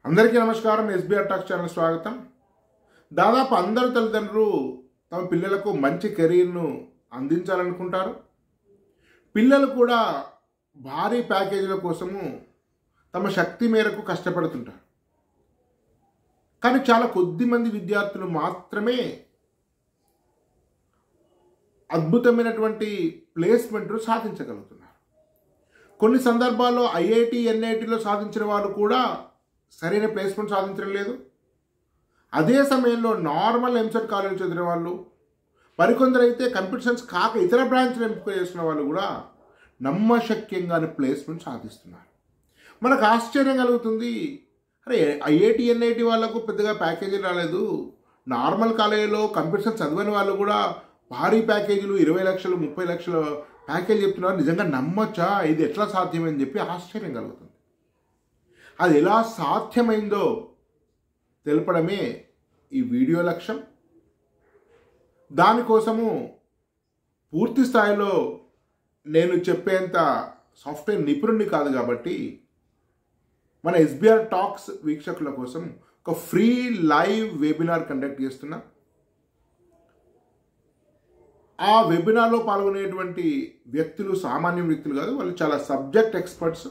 అందరికీ నమస్కారం SBR talks channel స్వాగతం దాదాపు అందరు తల్లిదండ్రులు తమ పిల్లలకు మంచి కెరీర్ను అందించాలనుకుంటారు పిల్లలు కూడా భారీ ప్యాకేజీల కోసము తమ శక్తి మేరకు కష్టపడుతుంటారు కానీ చాలా కొద్ది మంది విద్యార్థులు మాత్రమే అద్భుతమైనటువంటి ప్లేస్మెంట్లు సాధించగలుగుతున్నారు కొన్ని సందర్భాల్లో ఐఐటి ఎన్ఐటిలో సాధించిన వాళ్ళు కూడా సరైన ప్లేస్మెంట్ సాధించడం లేదు అదే సమయంలో నార్మల్ ఎంసెట్ కాలేజ్ చదివిన వాళ్ళు మరికొందరు అయితే కంప్యూటర్ సైన్స్ కాక ఇతర బ్రాంచ్లు ఎంపిక చేసిన వాళ్ళు కూడా నమ్మశక్యంగానే ప్లేస్మెంట్ సాధిస్తున్నారు మనకు ఆశ్చర్యం కలుగుతుంది అరే ఐఐటి ఎన్ఐటి వాళ్ళకు పెద్దగా ప్యాకేజీ రాలేదు నార్మల్ కాలేజీలో కంప్యూటర్ సైన్స్ చదివిన వాళ్ళు కూడా భారీ ప్యాకేజీలు ఇరవై లక్షలు ముప్పై లక్షల ప్యాకేజ్ చెప్తున్నారు నిజంగా నమ్మొచ్చా ఇది ఎట్లా సాధ్యమని చెప్పి ఆశ్చర్యం కలుగుతుంది అది ఎలా సాధ్యమైందో తెలపడమే ఈ వీడియో లక్ష్యం దానికోసము పూర్తి స్థాయిలో నేను చెప్పేంత సాఫ్ట్వేర్ నిపుణుడిని కాదు కాబట్టి మన ఎస్బీఆర్ టాక్స్ వీక్షకుల కోసం ఒక ఫ్రీ లైవ్ వెబినార్ కండక్ట్ చేస్తున్నా ఆ వెబినార్లో పాల్గొనేటువంటి వ్యక్తులు సామాన్య వ్యక్తులు కాదు వాళ్ళు చాలా సబ్జెక్ట్ ఎక్స్పర్ట్స్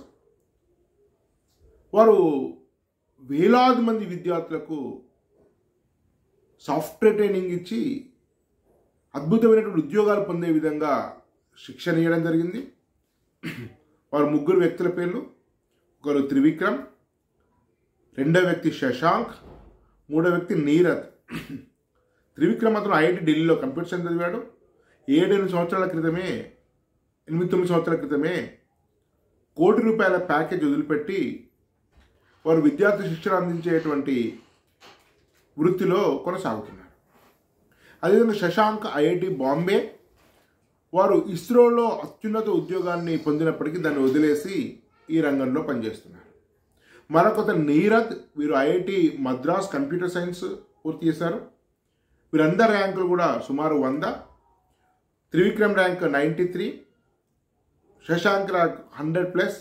వారు వేలాది మంది విద్యార్థులకు సాఫ్ట్వేర్ ట్రైనింగ్ ఇచ్చి అద్భుతమైనటువంటి ఉద్యోగాలు పొందే విధంగా శిక్షణ ఇవ్వడం జరిగింది వారు ముగ్గురు వ్యక్తుల పేర్లు ఒకరు త్రివిక్రమ్ రెండో వ్యక్తి శశాంక్ మూడో వ్యక్తి నీరద్ త్రివిక్రమ్ అతను ఐఐటి ఢిల్లీలో కంప్యూటర్ సైన్స్ చదివాడు ఏడెనిమిది సంవత్సరాల క్రితమే ఎనిమిది తొమ్మిది సంవత్సరాల క్రితమే కోటి రూపాయల ప్యాకేజ్ వదిలిపెట్టి వారు విద్యార్థి శిక్షణ అందించేటువంటి వృత్తిలో కొనసాగుతున్నారు అదేవిధంగా శశాంక్ ఐఐటి బాంబే వారు ఇస్రోలో అత్యున్నత ఉద్యోగాన్ని పొందినప్పటికీ దాన్ని వదిలేసి ఈ రంగంలో పనిచేస్తున్నారు మరొకత నీరద్ వీరు ఐఐటి మద్రాస్ కంప్యూటర్ సైన్స్ పూర్తి చేశారు వీరందరి ర్యాంకులు కూడా సుమారు వంద Trivikram rank ninety three Shashank rank hundred plus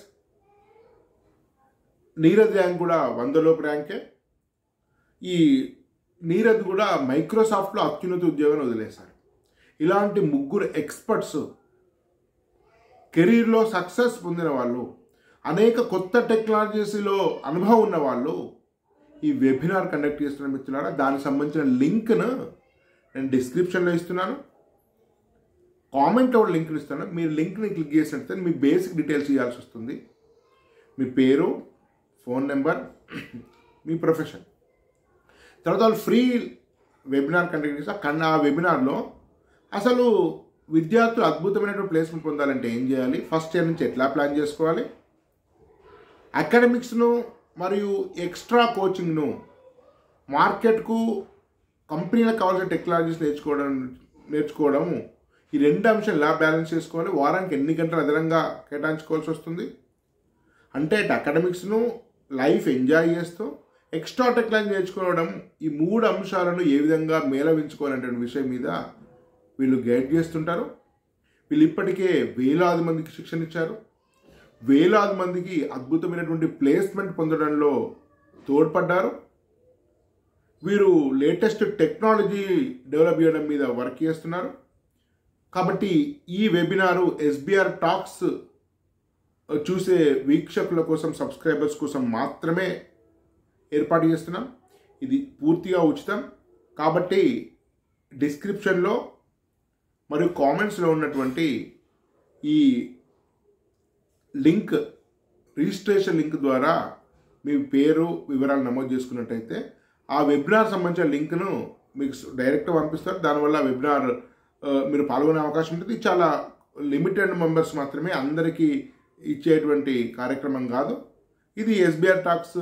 Neerad rank కూడా వందలోపు ర్యాంకే ఈ నీరద్ కూడా మైక్రోసాఫ్ట్లో అత్యున్నత ఉద్యోగాన్ని వదిలేశారు ఇలాంటి ముగ్గురు ఎక్స్పర్ట్స్ కెరీర్లో సక్సెస్ పొందిన వాళ్ళు అనేక కొత్త టెక్నాలజీస్లో అనుభవం ఉన్న వాళ్ళు ఈ వెబినార్ కండక్ట్ చేస్తున్న మిత్రులారా దానికి సంబంధించిన లింక్ను నేను డిస్క్రిప్షన్లో ఇస్తున్నాను కామెంట్లో కూడా లింక్ని ఇస్తాను మీరు లింక్ని క్లిక్ చేసినట్లయితే మీ బేసిక్ డీటెయిల్స్ ఇవ్వాల్సి వస్తుంది మీ పేరు ఫోన్ నెంబర్ మీ ప్రొఫెషన్ తర్వాత వాళ్ళు ఫ్రీ వెబినార్ కండక్ట్ చేస్తే కన్నా ఆ వెబినార్లో అసలు విద్యార్థులు అద్భుతమైనటువంటి ప్లేస్మెంట్ పొందాలంటే ఏం చేయాలి ఫస్ట్ ఇయర్ నుంచి ఎట్లా ప్లాన్ చేసుకోవాలి అకాడమిక్స్ను మరియు ఎక్స్ట్రా కోచింగ్ను మార్కెట్కు కంపెనీలకు కావాల్సిన టెక్నాలజీస్ నేర్చుకోవడం నేర్చుకోవడం ఈ రెండు అంశాలు ఎలా బ్యాలెన్స్ చేసుకోవాలి వారానికి ఎన్ని గంటలు అదనంగా కేటాయించుకోవాల్సి వస్తుంది అంటే అకాడమిక్స్ను లైఫ్ ఎంజాయ్ చేస్తూ ఎక్స్ట్రా టెక్నాలజీ నేర్చుకోవడం ఈ మూడు అంశాలను ఏ విధంగా మేళవించుకోవాలనే విషయం మీద వీళ్ళు గైడ్ చేస్తుంటారు వీళ్ళు ఇప్పటికే వేలాది మందికి శిక్షణ ఇచ్చారు వేలాది మందికి అద్భుతమైనటువంటి ప్లేస్మెంట్ పొందడంలో తోడ్పడ్డారు వీరు లేటెస్ట్ టెక్నాలజీ డెవలప్ చేయడం మీద వర్క్ చేస్తున్నారు కాబట్టి ఈ వెబినారు ఎస్బీఆర్ టాక్స్ చూసే వీక్షకుల కోసం సబ్స్క్రైబర్స్ కోసం మాత్రమే ఏర్పాటు చేస్తున్నాం ఇది పూర్తిగా ఉచితం కాబట్టి డిస్క్రిప్షన్లో మరియు కామెంట్స్లో ఉన్నటువంటి ఈ లింక్ రిజిస్ట్రేషన్ లింక్ ద్వారా మీ పేరు వివరాలు నమోదు చేసుకున్నట్టయితే ఆ వెబినార్ సంబంధించిన లింక్ను మీకు డైరెక్ట్ పంపిస్తారు దానివల్ల వెబినార్ మీరు పాల్గొనే అవకాశం ఉంటుంది చాలా లిమిటెడ్ మెంబర్స్ మాత్రమే అందరికీ ఇచ్చేటువంటి కార్యక్రమం కాదు ఇది ఎస్బీఆర్ టాక్స్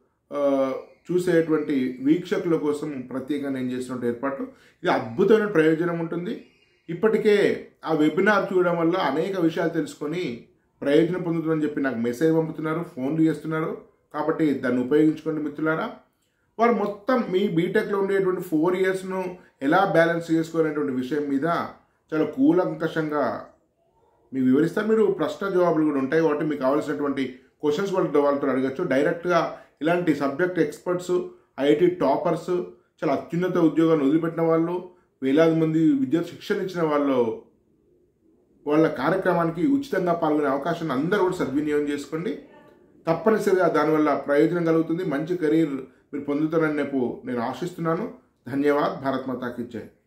చూసేటువంటి వీక్షకుల కోసం ప్రత్యేకంగా నేను చేసినటువంటి ఏర్పాటు ఇది అద్భుతమైన ప్రయోజనం ఉంటుంది ఇప్పటికే ఆ వెబినార్ చూడడం వల్ల అనేక విషయాలు తెలుసుకొని ప్రయోజనం పొందుతుందని చెప్పి నాకు మెసేజ్ పంపుతున్నారు ఫోన్లు చేస్తున్నారు కాబట్టి దాన్ని ఉపయోగించుకోండి మిత్రులారా వారు మొత్తం మీ బీటెక్లో ఉండేటువంటి ఫోర్ ఇయర్స్ను ఎలా బ్యాలెన్స్ చేసుకోవాలనేటువంటి విషయం మీద చాలా కూలంకషంగా మీకు వివరిస్తారు మీరు ప్రశ్న జవాబులు కూడా ఉంటాయి కాబట్టి మీకు కావాల్సినటువంటి క్వశ్చన్స్ వాళ్ళతో వాళ్ళతో అడగచ్చు డైరెక్ట్గా ఇలాంటి సబ్జెక్ట్ ఎక్స్పర్ట్స్ ఐఐటి టాపర్స్ చాలా అత్యున్నత ఉద్యోగాన్ని వదిలిపెట్టిన వాళ్ళు వేలాది మంది విద్యార్థి శిక్షణ ఇచ్చిన వాళ్ళు వాళ్ళ కార్యక్రమానికి ఉచితంగా పాల్గొనే అవకాశాన్ని అందరూ కూడా సద్వినియోగం చేసుకోండి తప్పనిసరిగా దానివల్ల ప్రయోజనం కలుగుతుంది మంచి కెరీర్ మీరు పొందుతారని నేను ఆశిస్తున్నాను ధన్యవాద్ భారత్ మాతాకి జై